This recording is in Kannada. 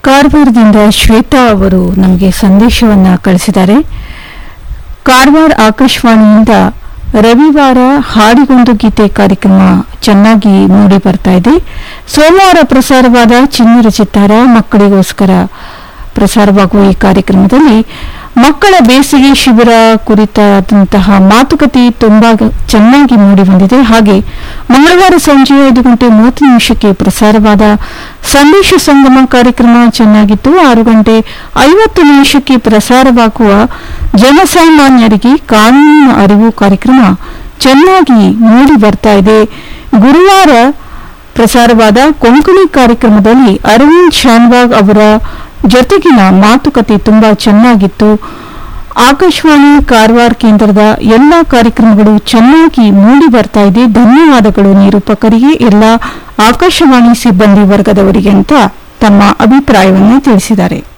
ಕಾರವಾರದಿಂದ ಶ್ವೇತಾ ಅವರು ನಮಗೆ ಸಂದೇಶವನ್ನ ಕಳಿಸಿದ್ದಾರೆ ಕಾರವಾರ ಆಕಾಶವಾಣಿಯಿಂದ ರವಿವಾರ ಹಾಡಿಗೊಂದು ಗೀತೆ ಕಾರ್ಯಕ್ರಮ ಚೆನ್ನಾಗಿ ಮೂಡಿ ಬರ್ತಾ ಇದೆ ಸೋಮವಾರ ಪ್ರಸಾರವಾದ ಚಿನ್ನರ ಚಿತ್ತಾರ ಮಕ್ಕಳಿಗೋಸ್ಕರ ಪ್ರಸಾರವಾಗುವ ಈ ಕಾರ್ಯಕ್ರಮದಲ್ಲಿ ಮಕ್ಕಳ ಬೇಸಿಗೆ ಶಿಬಿರ ಕುರಿತಾದಂತಹ ಮಾತುಕತೆ ತುಂಬಾ ಚೆನ್ನಾಗಿ ಮೂಡಿ ಬಂದಿದೆ ಹಾಗೆ ಮಂಗಳವಾರ ಸಂಜೆ ಐದು ಗಂಟೆ ಮೂವತ್ತು ನಿಮಿಷಕ್ಕೆ ಪ್ರಸಾರವಾದ ಸಂದೇಶ ಸಂಗಮ ಕಾರ್ಯಕ್ರಮ ಚೆನ್ನಾಗಿತ್ತು ಆರು ಗಂಟೆ ಐವತ್ತು ನಿಮಿಷಕ್ಕೆ ಪ್ರಸಾರವಾಗುವ ಜನಸಾಮಾನ್ಯರಿಗೆ ಕಾನೂನಿನ ಅರಿವು ಕಾರ್ಯಕ್ರಮ ಚೆನ್ನಾಗಿ ಮೂಡಿ ಬರ್ತಾ ಇದೆ ಗುರುವಾರ ಪ್ರಸಾರವಾದ ಕೊಂಕಣಿ ಕಾರ್ಯಕ್ರಮದಲ್ಲಿ ಅರವಿಂದ್ ಶಾನ್ವಾಗ್ ಅವರ ಜೊತೆಗಿನ ಮಾತುಕತೆ ತುಂಬಾ ಚೆನ್ನಾಗಿತ್ತು ಆಕಾಶವಾಣಿ ಕಾರವಾರ ಕೇಂದ್ರದ ಎಲ್ಲಾ ಕಾರ್ಯಕ್ರಮಗಳು ಚೆನ್ನಾಗಿ ಮೂಡಿ ಬರ್ತಾ ಇದೆ ಧನ್ಯವಾದಗಳು ನಿರೂಪಕರಿಗೆ ಎಲ್ಲ ಆಕಾಶವಾಣಿ ಸಿಬ್ಬಂದಿ ವರ್ಗದವರಿಗೆ ಅಂತ ತಮ್ಮ ಅಭಿಪ್ರಾಯವನ್ನು ತಿಳಿಸಿದ್ದಾರೆ